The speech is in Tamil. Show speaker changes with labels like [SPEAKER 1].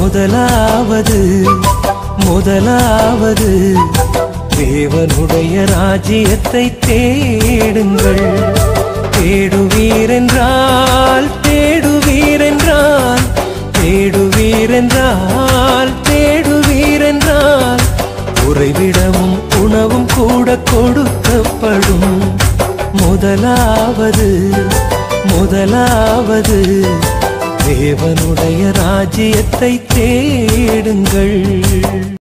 [SPEAKER 1] முதலாவது முதலாவது தேவனுடைய ராஜ்யத்தை தேடுங்கள் தேடுவீரென்றால் தேடுவீரென்றால் தேடுவீரென்றால் தேடுவீரென்றால் உறைவிடமும் உணவும் கூட கொடுக்கப்படும் முதலாவது முதலாவது தேவனுடைய ராஜ்யத்தை தேடுங்கள்